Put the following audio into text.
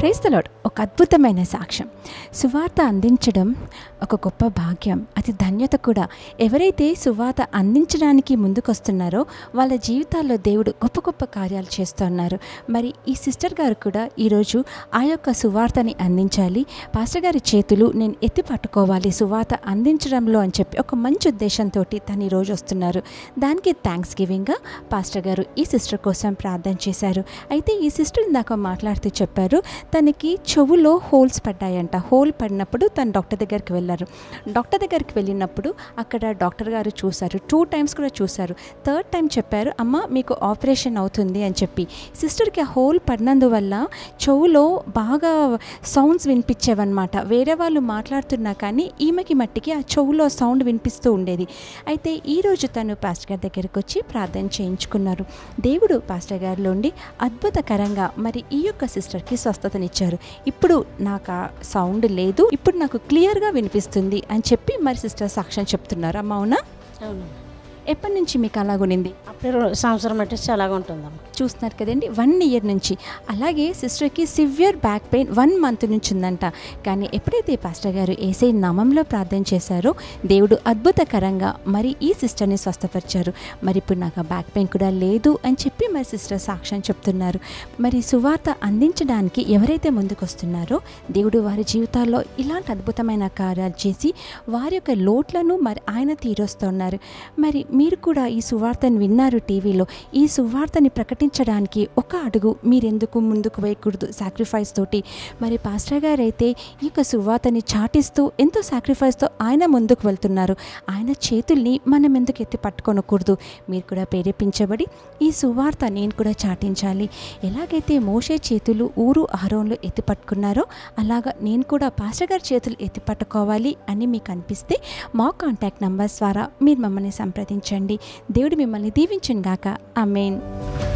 క్రైస్తలోడ్ ఒక అద్భుతమైన సాక్ష్యం సువార్త అందించడం ఒక గొప్ప భాగ్యం అది ధన్యత కూడా ఎవరైతే సువార్త అందించడానికి ముందుకొస్తున్నారో వాళ్ళ జీవితాల్లో దేవుడు గొప్ప గొప్ప కార్యాలు చేస్తున్నారు మరి ఈ సిస్టర్ గారు కూడా ఈరోజు ఆ యొక్క సువార్తని అందించాలి పాస్టర్ గారి చేతులు నేను ఎత్తి పట్టుకోవాలి సువార్త అందించడంలో అని చెప్పి ఒక మంచి ఉద్దేశంతో తను ఈరోజు వస్తున్నారు దానికి థ్యాంక్స్ గివింగ్గా పాస్టర్ గారు ఈ సిస్టర్ కోసం ప్రార్థన చేశారు అయితే ఈ సిస్టర్ ఇందాక మాట్లాడుతూ చెప్పారు తనకి చెవులో హోల్స్ పడ్డాయంట హోల్ పడినప్పుడు తను డాక్టర్ దగ్గరికి వెళ్ళారు డాక్టర్ దగ్గరికి వెళ్ళినప్పుడు అక్కడ డాక్టర్ గారు చూశారు టూ టైమ్స్ కూడా చూశారు థర్డ్ టైం చెప్పారు అమ్మ మీకు ఆపరేషన్ అవుతుంది అని చెప్పి సిస్టర్కి ఆ హోల్ పడినందువల్ల చెవులో బాగా సౌండ్స్ వినిపించేవన్నమాట వేరే వాళ్ళు మాట్లాడుతున్నా కానీ ఈమెకి మట్టికి ఆ చెవులో సౌండ్ వినిపిస్తూ ఉండేది అయితే ఈరోజు తను పాస్టర్ గారి దగ్గరికి వచ్చి ప్రార్థన చేయించుకున్నారు దేవుడు పాస్టర్ గారిలో ఉండి అద్భుతకరంగా మరి ఈ యొక్క సిస్టర్కి స్వస్థతనిచ్చారు ఇప్పుడు నాకు ఆ సౌండ్ లేదు ఇప్పుడు నాకు క్లియర్గా వినిపిస్తుంది అని చెప్పి మరి సిస్టర్ సాక్ష్యం చెప్తున్నారు అమ్మ అవునా అవును ఎప్పటి నుంచి మీకు అలాగునింది అప్పుడు రెండు సంవత్సరం అంటే చాలా ఉంటుందమ్మ చూస్తున్నారు కదండి వన్ ఇయర్ నుంచి అలాగే సిస్టర్కి severe back pain one month నుంచి ఉందంట కానీ ఎప్పుడైతే పాస్టర్ గారు ఏసై నామంలో ప్రార్థన చేశారో దేవుడు అద్భుతకరంగా మరి ఈ సిస్టర్ని స్వస్థపరిచారు మరి ఇప్పుడు నాకు ఆ బ్యాక్ పెయిన్ కూడా లేదు అని చెప్పి మరి సిస్టర్ సాక్ష్యం చెప్తున్నారు మరి సువార్త అందించడానికి ఎవరైతే ముందుకొస్తున్నారో దేవుడు వారి జీవితాల్లో ఇలాంటి అద్భుతమైన కార్యాలు చేసి వారి యొక్క లోట్లను మరి ఆయన తీరుస్తున్నారు మరి మీరు కూడా ఈ సువార్తను విన్నారు టీవీలో ఈ సువార్తని ప్రకటించడానికి ఒక అడుగు మీరెందుకు ముందుకు వేయకూడదు సాక్రిఫైస్ తోటి మరి పాస్టర్ గారు అయితే ఈ యొక్క సువార్తని చాటిస్తూ ఎంతో సాక్రిఫైస్తో ఆయన ముందుకు వెళ్తున్నారు ఆయన చేతుల్ని మనం ఎందుకు ఎత్తి పట్టుకొనకూడదు మీరు కూడా ప్రేరేపించబడి ఈ సువార్త నేను కూడా చాటించాలి ఎలాగైతే మోసే చేతులు ఊరు ఆరోన్లు ఎత్తి పట్టుకున్నారో అలాగా నేను కూడా పాస్టర్ గారి చేతులు ఎత్తి పట్టుకోవాలి అని మీకు అనిపిస్తే మా కాంటాక్ట్ నంబర్స్ ద్వారా మీరు మమ్మల్ని సంప్రదించండి దేవుడు మిమ్మల్ని దీవించను గాక అమేన్